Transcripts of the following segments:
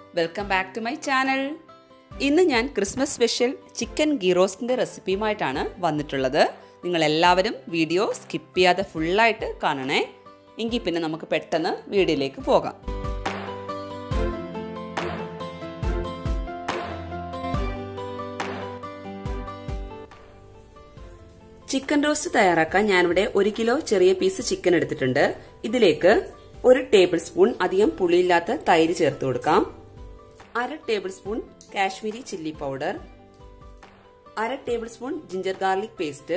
welcome back to my channel ഇന്ന് ഞാൻ Christmas special chicken ghee റോസ്റ്റിൻ്റെ റെസിപ്പിയുമായിട്ടാണ് വന്നിട്ടുള്ളത് നിങ്ങൾ എല്ലാവരും വീഡിയോ സ്കിപ്പ് ചെയ്യാതെ ഫുള്ളായിട്ട് കാണണേ എങ്കിൽ പിന്നെ നമുക്ക് പെട്ടെന്ന് വീഡിയോയിലേക്ക് പോകാം ചിക്കൻ റോസ്റ്റ് തയ്യാറാക്കാൻ ഞാനിവിടെ ഒരു കിലോ ചെറിയ പീസ് ചിക്കൻ എടുത്തിട്ടുണ്ട് ഇതിലേക്ക് ഒരു ടേബിൾ സ്പൂൺ അധികം പുളിയില്ലാത്ത തൈര് ചേർത്ത് കൊടുക്കാം അര tablespoon Kashmiri chilli powder അര tablespoon ginger garlic paste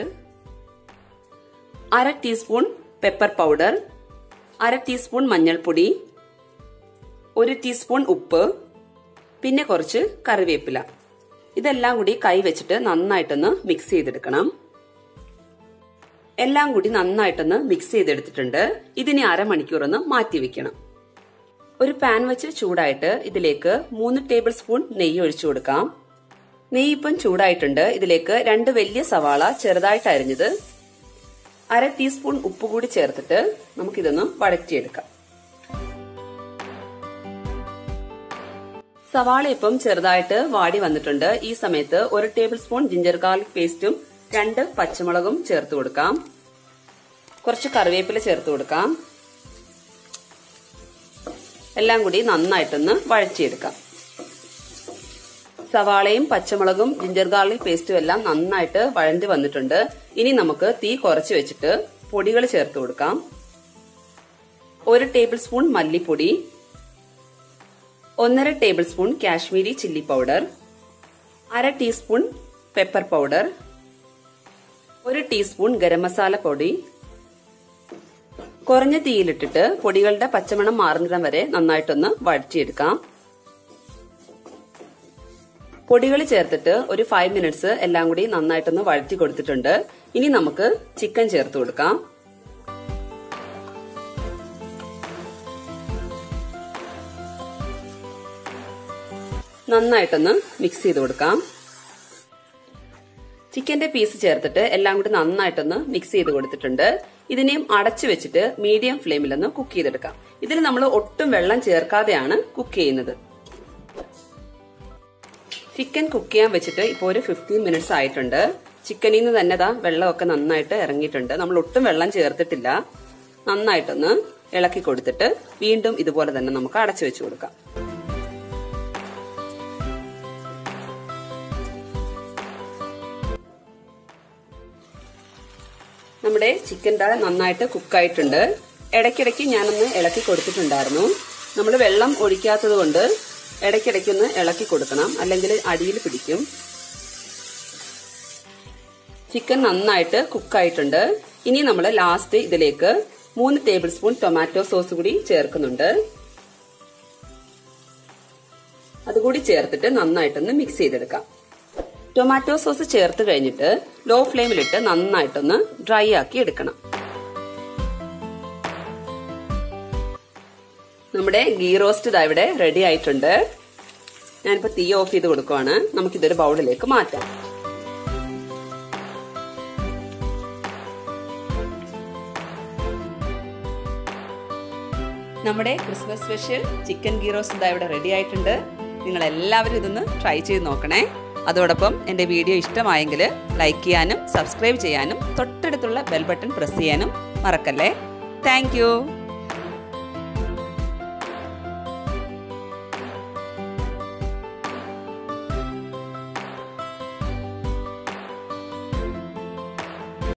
അര ടീസ്പൂൺ പെപ്പർ പൗഡർ അര ടീസ്പൂൺ മഞ്ഞൾപ്പൊടി ഒരു ടീസ്പൂൺ ഉപ്പ് പിന്നെ കുറച്ച് കറിവേപ്പില ഇതെല്ലാം കൂടി കൈ വെച്ചിട്ട് നന്നായിട്ടൊന്ന് മിക്സ് ചെയ്തെടുക്കണം എല്ലാം കൂടി നന്നായിട്ടൊന്ന് മിക്സ് ചെയ്തെടുത്തിട്ടുണ്ട് ഇതിനെ അരമണിക്കൂർ ഒന്ന് മാറ്റി വെക്കണം ഒരു പാൻ വെച്ച് ചൂടായിട്ട് ഇതിലേക്ക് മൂന്ന് ടേബിൾ സ്പൂൺ നെയ്യ് ഒഴിച്ചു കൊടുക്കാം നെയ്യ് ഇപ്പം ചൂടായിട്ടുണ്ട് ഇതിലേക്ക് രണ്ട് വലിയ സവാള ചെറുതായിട്ട് അരിഞ്ഞത് അര ടീസ്പൂൺ ഉപ്പ് കൂടി ചേർത്തിട്ട് നമുക്കിതൊന്ന് വഴറ്റിയെടുക്കാം സവാള ഇപ്പം ചെറുതായിട്ട് വാടി വന്നിട്ടുണ്ട് ഈ സമയത്ത് ഒരു ടേബിൾ സ്പൂൺ ജിഞ്ചർ ഗാർലിക് പേസ്റ്റും രണ്ട് പച്ചമുളകും ചേർത്ത് കൊടുക്കാം കുറച്ച് കറിവേപ്പില ചേർത്ത് കൊടുക്കാം എല്ലാം കൂടി നന്നായിട്ടൊന്ന് വഴറ്റിയെടുക്കാം സവാളയും പച്ചമുളകും ജിഞ്ചർ ഗാർലിക് പേസ്റ്റും എല്ലാം നന്നായിട്ട് വഴണ്ടി വന്നിട്ടുണ്ട് ഇനി നമുക്ക് തീ കുറച്ച് വെച്ചിട്ട് പൊടികൾ ചേർത്ത് കൊടുക്കാം ഒരു ടേബിൾ സ്പൂൺ മല്ലിപ്പൊടി ഒന്നര tablespoon Kashmiri chilli powder അര ടീസ്പൂൺ പെപ്പർ പൗഡർ ഒരു ടീസ്പൂൺ ഗരം മസാല പൊടി കുറഞ്ഞ തീയിലിട്ടിട്ട് പൊടികളുടെ പച്ചമണം മാറുന്നിടം വരെ നന്നായിട്ടൊന്ന് വഴറ്റിയെടുക്കാം പൊടികൾ ചേർത്തിട്ട് ഒരു ഫൈവ് മിനിറ്റ്സ് എല്ലാം കൂടി നന്നായിട്ടൊന്ന് വഴറ്റി കൊടുത്തിട്ടുണ്ട് ഇനി നമുക്ക് ചിക്കൻ ചേർത്ത് കൊടുക്കാം നന്നായിട്ടൊന്ന് മിക്സ് ചെയ്ത് കൊടുക്കാം ചിക്കന്റെ പീസ് ചേർത്തിട്ട് എല്ലാം കൂടി നന്നായിട്ടൊന്ന് മിക്സ് ചെയ്ത് കൊടുത്തിട്ടുണ്ട് ഇതിനെയും അടച്ചു വെച്ചിട്ട് മീഡിയം ഫ്ലെയിമിലൊന്ന് കുക്ക് ചെയ്തെടുക്കാം ഇതിൽ നമ്മൾ ഒട്ടും വെള്ളം ചേർക്കാതെയാണ് കുക്ക് ചെയ്യുന്നത് ചിക്കൻ കുക്ക് ചെയ്യാൻ വെച്ചിട്ട് ഇപ്പോൾ ഒരു ഫിഫ്റ്റീൻ മിനിറ്റ്സ് ആയിട്ടുണ്ട് ചിക്കനിൽ നിന്ന് തന്നെ ദാ വെള്ളമൊക്കെ നന്നായിട്ട് ഇറങ്ങിയിട്ടുണ്ട് നമ്മൾ ഒട്ടും വെള്ളം ചേർത്തിട്ടില്ല നന്നായിട്ടൊന്ന് ഇളക്കി കൊടുത്തിട്ട് വീണ്ടും ഇതുപോലെ തന്നെ നമുക്ക് അടച്ചു വെച്ച് കൊടുക്കാം നമ്മുടെ ചിക്കൻ ദാ നന്നായിട്ട് കുക്കായിട്ടുണ്ട് ഇടയ്ക്കിടയ്ക്ക് ഞാനൊന്ന് ഇളക്കി കൊടുത്തിട്ടുണ്ടായിരുന്നു നമ്മൾ വെള്ളം ഒഴിക്കാത്തത് കൊണ്ട് ഇടയ്ക്കിടയ്ക്കൊന്ന് ഇളക്കി കൊടുക്കണം അല്ലെങ്കിൽ അടിയിൽ പിടിക്കും ചിക്കൻ നന്നായിട്ട് കുക്കായിട്ടുണ്ട് ഇനി നമ്മൾ ലാസ്റ്റ് ഇതിലേക്ക് മൂന്ന് ടേബിൾ സ്പൂൺ ടൊമാറ്റോ സോസ് കൂടി ചേർക്കുന്നുണ്ട് അതുകൂടി ചേർത്തിട്ട് നന്നായിട്ടൊന്ന് മിക്സ് ചെയ്തെടുക്കാം ടൊമാറ്റോ സോസ് ചേർത്ത് കഴിഞ്ഞിട്ട് ലോ ഫ്ലെയിമിലിട്ട് നന്നായിട്ടൊന്ന് ഡ്രൈ ആക്കി എടുക്കണം നമ്മുടെ ഗീ റോസ്റ്റ് ഇതാ ഇവിടെ റെഡി ആയിട്ടുണ്ട് ഞാനിപ്പോ തീ ഓഫ് ചെയ്ത് കൊടുക്കുവാണ് നമുക്കിതൊരു ബൗളിലേക്ക് മാറ്റാം നമ്മുടെ Christmas special chicken ghee roast ഇതാ ഇവിടെ റെഡി ആയിട്ടുണ്ട് നിങ്ങൾ എല്ലാവരും ഇതൊന്ന് ട്രൈ ചെയ്ത് നോക്കണേ അതോടൊപ്പം എൻ്റെ വീഡിയോ ഇഷ്ടമായെങ്കിൽ ലൈക്ക് ചെയ്യാനും സബ്സ്ക്രൈബ് ചെയ്യാനും തൊട്ടടുത്തുള്ള ബെൽ ബട്ടൺ പ്രസ് ചെയ്യാനും മറക്കല്ലേ താങ്ക്